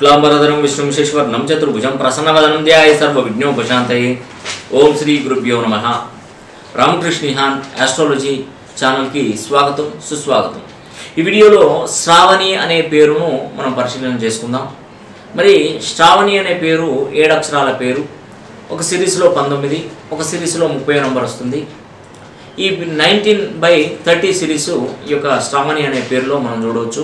శుక్లాంబరధరం విష్ణుం శేశ్వర్ణం చతుర్భుజం ప్రసన్నవదనం ధ్యాయ సర్వ విఘ్నోపశాంతయే ఓం శ్రీ గురుభ్యో నమ రామకృష్ణిహాన్ ఆస్ట్రాలజీ ఛానల్కి స్వాగతం సుస్వాగతం ఈ వీడియోలో శ్రావణి అనే పేరును మనం పరిశీలన చేసుకుందాం మరి శ్రావణి అనే పేరు ఏడు అక్షరాల పేరు ఒక సిరీస్లో పంతొమ్మిది ఒక సిరీస్లో ముప్పై నంబర్ వస్తుంది ఈ నైన్టీన్ బై థర్టీ సిరీస్ ఈ యొక్క శ్రావణి అనే పేరులో మనం చూడవచ్చు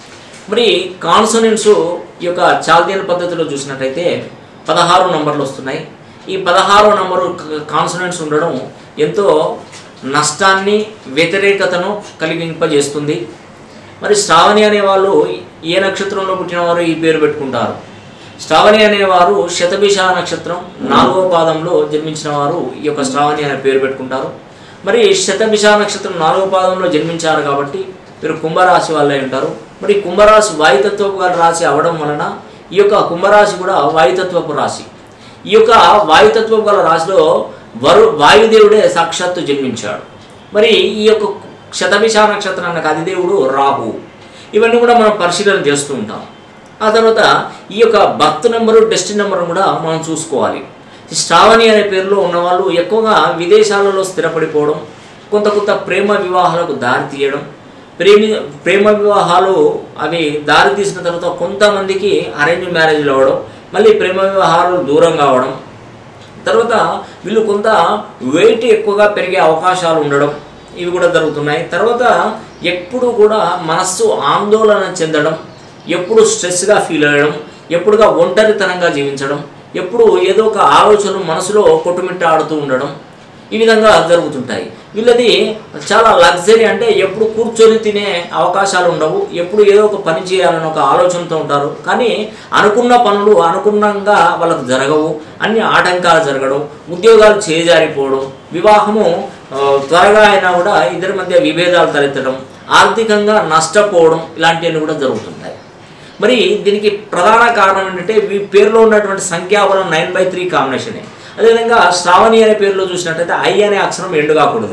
మరి కాన్సనెంట్స్ ఈ యొక్క చాల్దియన్ పద్ధతిలో చూసినట్టయితే పదహారు నంబర్లు వస్తున్నాయి ఈ పదహారో నంబరు కాన్సనెంట్స్ ఉండడం ఎంతో నష్టాన్ని వ్యతిరేకతను కలిగింపజేస్తుంది మరి శ్రావణి అనేవాళ్ళు ఏ నక్షత్రంలో పుట్టినవారు ఈ పేరు పెట్టుకుంటారు శ్రావణి అనేవారు శతభిష నక్షత్రం నాలుగో పాదంలో జన్మించిన వారు ఈ యొక్క శ్రావణి అనే పేరు పెట్టుకుంటారు మరి శతభిష నక్షత్రం నాలుగో పాదంలో జన్మించారు కాబట్టి మీరు కుంభరాశి వాళ్ళే ఉంటారు మరి కుంభరాశి వాయుతత్వపు గల రాశి అవడం వలన ఈ యొక్క కుంభరాశి కూడా వాయుతత్వపు రాశి ఈ యొక్క వాయుతత్వపు గల రాశిలో వరు వాయుదేవుడే సాక్షాత్తు జన్మించాడు మరి ఈ యొక్క శతభిష నక్షత్రానికి అధిదేవుడు రాహు ఇవన్నీ కూడా మనం పరిశీలన చేస్తూ ఉంటాం ఆ తర్వాత ఈ యొక్క బర్త్ నెంబరు డెస్టిన్ నెంబర్ కూడా మనం చూసుకోవాలి ఈ శ్రావణి అనే పేరులో ఉన్నవాళ్ళు ఎక్కువగా విదేశాలలో స్థిరపడిపోవడం కొంత కొంత ప్రేమ వివాహాలకు దారి తీయడం ప్రేమి ప్రేమ వివాహాలు అవి దారి తీసిన తర్వాత కొంతమందికి అరేంజ్ మ్యారేజ్లు అవ్వడం మళ్ళీ ప్రేమ వివాహాలు దూరం కావడం తర్వాత వీళ్ళు కొంత వెయిట్ ఎక్కువగా పెరిగే అవకాశాలు ఉండడం ఇవి కూడా జరుగుతున్నాయి తర్వాత ఎప్పుడు కూడా మనస్సు ఆందోళన చెందడం ఎప్పుడు స్ట్రెస్గా ఫీల్ అవ్వడం ఎప్పుడుగా ఒంటరితనంగా జీవించడం ఎప్పుడు ఏదో ఒక ఆలోచన మనసులో కొట్టుమిట్టాడుతూ ఉండడం ఈ విధంగా జరుగుతుంటాయి వీళ్ళది చాలా లగ్జరీ అంటే ఎప్పుడు కూర్చొని తినే అవకాశాలు ఉండవు ఎప్పుడు ఏదో ఒక పని చేయాలని ఒక ఆలోచనతో ఉంటారు కానీ అనుకున్న పనులు అనుకున్నంగా వాళ్ళకు జరగవు అన్ని ఆటంకాలు జరగడం ఉద్యోగాలు చేజారిపోవడం వివాహము ఆ, త్వరగా అయినా కూడా ఇద్దరి మధ్య విభేదాలు తలెత్తడం ఆర్థికంగా నష్టపోవడం ఇలాంటివన్నీ కూడా జరుగుతుంటాయి మరి దీనికి ప్రధాన కారణం ఏంటంటే ఈ పేరులో ఉన్నటువంటి సంఖ్యాబలం నైన్ బై త్రీ కాంబినేషనే అదేవిధంగా శ్రావణి అనే పేరులో చూసినట్టయితే ఐ అనే అక్షరం ఎండు కాకూడదు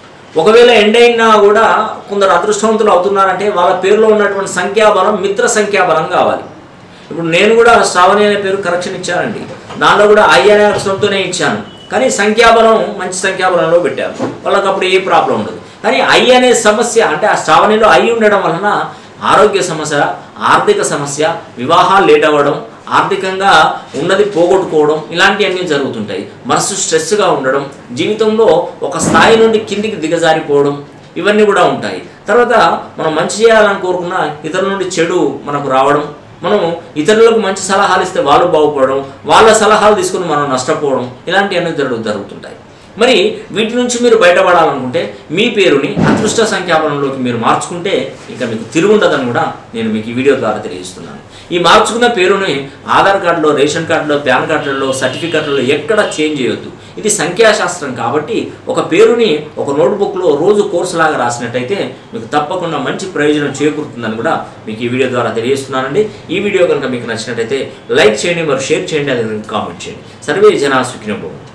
ఒకవేళ ఎండ్ అయినా కూడా కొందరు అదృష్టవంతులు అవుతున్నారంటే వాళ్ళ పేరులో ఉన్నటువంటి సంఖ్యాబలం మిత్ర సంఖ్యాబలం కావాలి ఇప్పుడు నేను కూడా శ్రావణి అనే పేరు కరెక్షన్ ఇచ్చానండి దానిలో కూడా ఐ అనే అక్షరంతోనే ఇచ్చాను కానీ సంఖ్యాబలం మంచి సంఖ్యాబలంలో పెట్టారు వాళ్ళకి అప్పుడు ఏ ప్రాబ్లం ఉండదు కానీ ఐ అనే సమస్య అంటే ఆ శ్రావణిలో ఐ ఉండడం వలన ఆరోగ్య సమస్య ఆర్థిక సమస్య వివాహాలు లేట్ అవ్వడం ఆర్థికంగా ఉన్నది పోగొట్టుకోవడం ఇలాంటివన్నీ జరుగుతుంటాయి మనసు స్ట్రెస్గా ఉండడం జీవితంలో ఒక స్థాయి నుండి కిందికి దిగజారిపోవడం ఇవన్నీ కూడా ఉంటాయి తర్వాత మనం మంచి చేయాలని కోరుకున్న ఇతరుల నుండి చెడు మనకు రావడం మనం ఇతరులకు మంచి సలహాలు ఇస్తే వాళ్ళు బాగుపడడం వాళ్ళ సలహాలు తీసుకుని మనం నష్టపోవడం ఇలాంటివన్నీ జరుగు జరుగుతుంటాయి మరి వీటి నుంచి మీరు బయటపడాలనుకుంటే మీ పేరుని అదృష్ట సంఖ్యాబలంలోకి మీరు మార్చుకుంటే ఇక మీకు తిరుగుండదని కూడా నేను మీకు ఈ వీడియో ద్వారా తెలియజేస్తున్నాను ఈ మార్చుకున్న పేరుని ఆధార్ కార్డులో రేషన్ కార్డులో పాన్ కార్డులలో సర్టిఫికెట్లలో ఎక్కడ చేంజ్ చేయొద్దు ఇది సంఖ్యాశాస్త్రం కాబట్టి ఒక పేరుని ఒక నోట్బుక్లో రోజు కోర్సు లాగా రాసినట్టయితే మీకు తప్పకుండా మంచి ప్రయోజనం చేకూరుతుందని కూడా మీకు ఈ వీడియో ద్వారా తెలియజేస్తున్నానండి ఈ వీడియో కనుక మీకు నచ్చినట్టయితే లైక్ చేయండి మరి షేర్ చేయండి అది కామెంట్ చేయండి సర్వే జనా సుఖినోభవం